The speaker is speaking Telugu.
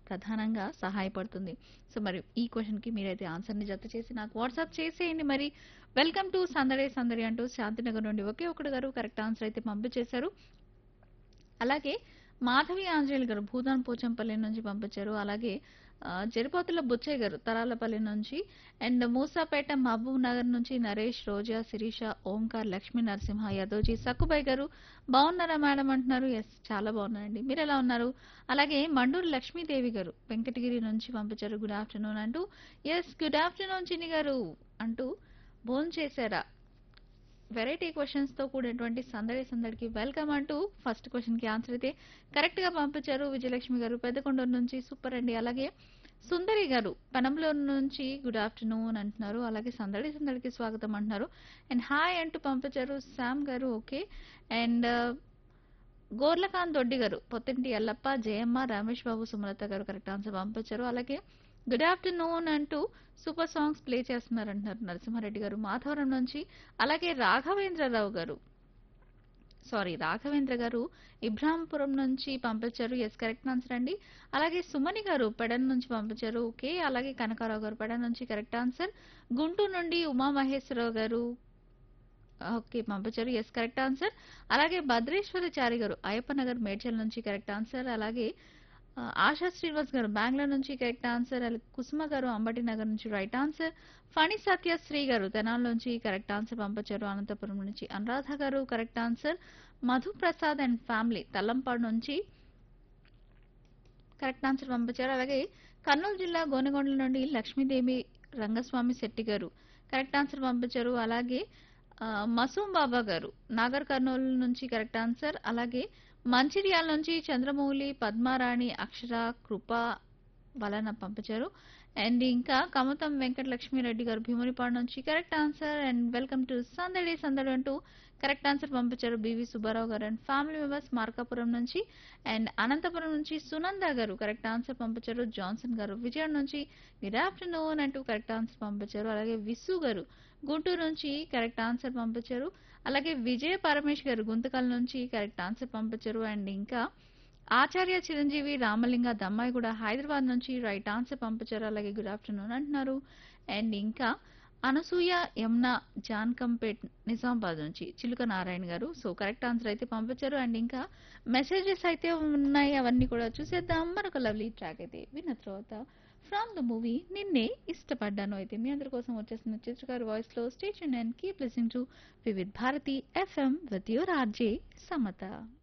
ప్రధానంగా సహాయపడుతుంది సో మరి ఈ క్వశ్చన్కి మీరైతే ఆన్సర్ని జత చేసి నాకు వాట్సాప్ చేసేయండి మరి వెల్కమ్ టు సందడే సందడి అంటూ శాంతినగర్ నుండి ఒకే ఒకటి గారు కరెక్ట్ ఆన్సర్ అయితే పంపించేశారు అలాగే మాధవి ఆంజనేయులు గారు భూదాన్ పోచంపల్లి నుంచి పంపించారు అలాగే ఆ, జరిపోతుల బుచ్చయ్య గారు తరాలపల్లి నుంచి అండ్ మూసాపేట మహబూబ్ నగర్ నుంచి నరేష్ రోజా శిరీష ఓంకార్ లక్ష్మీ నరసింహ యాదవ్జీ సక్కుబాయ్ గారు బాగున్నారా మేడం అంటున్నారు ఎస్ చాలా బాగున్నారండి మీరు ఎలా ఉన్నారు అలాగే మండూరు లక్ష్మీదేవి గారు వెంకటగిరి నుంచి పంపించారు గుడ్ ఆఫ్టర్నూన్ అంటూ yes good afternoon Chinni garu అంటూ భోజనం చేశారా వెరైటీ క్వశ్చన్స్ తో కూడినటువంటి సందడి సందడికి వెల్కమ్ అంటూ ఫస్ట్ క్వశ్చన్ కి ఆన్సర్ అయితే కరెక్ట్ గా పంపించారు విజయలక్ష్మి గారు పెద్దకొండూరు నుంచి సూపర్ అండి అలాగే సుందరి గారు పెనంలూరు నుంచి గుడ్ ఆఫ్టర్నూన్ అంటున్నారు అలాగే సందడి సందడికి స్వాగతం అంటున్నారు అండ్ హాయ్ అంటూ పంపించారు శామ్ గారు ఓకే అండ్ గోర్లకాంత్ దొడ్డి గారు పొత్తింటి ఎల్లప్ప జయమ్మ రమేష్ బాబు సుమలత గారు కరెక్ట్ ఆన్సర్ పంపించారు అలాగే గుడ్ ఆఫ్టర్నూన్ అంటూ సూపర్ సాంగ్స్ ప్లే చేస్తున్నారు అంటున్నారు నరసింహారెడ్డి గారు మాధవరం నుంచి అలాగే రాఘవేంద్రరావు గారు సారీ రాఘవేంద్ర గారు ఇబ్రాంపురం నుంచి పంపించారు ఎస్ కరెక్ట్ ఆన్సర్ అండి అలాగే సుమని గారు పెడన్ నుంచి పంపించారు ఓకే అలాగే కనకారావు గారు పెడన్ నుంచి కరెక్ట్ ఆన్సర్ గుంటూరు నుండి ఉమామహేశ్వరరావు గారు ఓకే పంపించారు ఎస్ కరెక్ట్ ఆన్సర్ అలాగే భద్రేశ్వరచారి గారు అయ్యప్ప నగర్ మేడ్చల్ నుంచి కరెక్ట్ ఆన్సర్ అలాగే ఆ, ఆశా శ్రీనివాస్ గారు బెంగళూరు నుంచి కరెక్ట్ ఆన్సర్ అలాగే కుసుమ గారు అంబటి నగర్ నుంచి రైట్ ఆన్సర్ ఫణి సత్యశ్రీ గారు తెనాల నుంచి కరెక్ట్ ఆన్సర్ పంపించారు అనంతపురం నుంచి Anuradha garu correct answer Madhu Prasad and family Tallampadu నుంచి కరెక్ట్ ఆన్సర్ పంపించారు అలాగే కర్నూలు జిల్లా గోనెగొండల నుండి లక్ష్మీదేవి రంగస్వామి శెట్టి గారు కరెక్ట్ ఆన్సర్ పంపించారు అలాగే ఆ, మసూం బాబా గారు నాగర్ కర్నూలు నుంచి కరెక్ట్ ఆన్సర్ అలాగే మంచిర్యాల నుంచి చంద్రమౌళి పద్మారాణి అక్షర కృప వలన పంపించారు అండ్ ఇంకా కమతం వెంకట లక్ష్మీరెడ్డి గారు భీమునిపాడు నుంచి correct answer and welcome to Sandadi Sandadi అంటూ కరెక్ట్ ఆన్సర్ పంపించారు BV Subbarao garu and family members Markapuram నుంచి అండ్ అనంతపురం నుంచి సునంద గారు కరెక్ట్ ఆన్సర్ పంపించారు జాన్సన్ గారు విజయవాడ నుంచి గుడ్ ఆఫ్టర్నూన్ అంటూ కరెక్ట్ ఆన్సర్ పంపించారు అలాగే విసు గారు గుంటూరు నుంచి కరెక్ట్ ఆన్సర్ పంపించారు అలాగే విజయ పరమేష్ గారు గుంతకల్ నుంచి కరెక్ట్ ఆన్సర్ పంపించారు అండ్ ఇంకా ఆచార్య చిరంజీవి రామలింగ దమ్మాయి కూడా హైదరాబాద్ నుంచి రైట్ ఆన్సర్ పంపించారు అలాగే గుడ్ ఆఫ్టర్నూన్ అంటున్నారు అండ్ ఇంకా అనసూయ యమున జాన్కంపేట్ నిజామాబాద్ నుంచి చిలుక నారాయణ గారు సో కరెక్ట్ ఆన్సర్ అయితే పంపించారు అండ్ ఇంకా మెసేజెస్ అయితే ఉన్నాయి అవన్నీ కూడా చూసేద్దాం మరొక లవ్లీ ట్రాక్ అయితే విన్న తర్వాత ఫ్రమ్ ద మూవీ నిన్నే ఇష్టపడ్డాను అయితే మీ అందరి కోసం వచ్చేసిన చిత్రకారు వాయిస్ లో station and keep listening to Vividh Bharati FM with your RJ Samata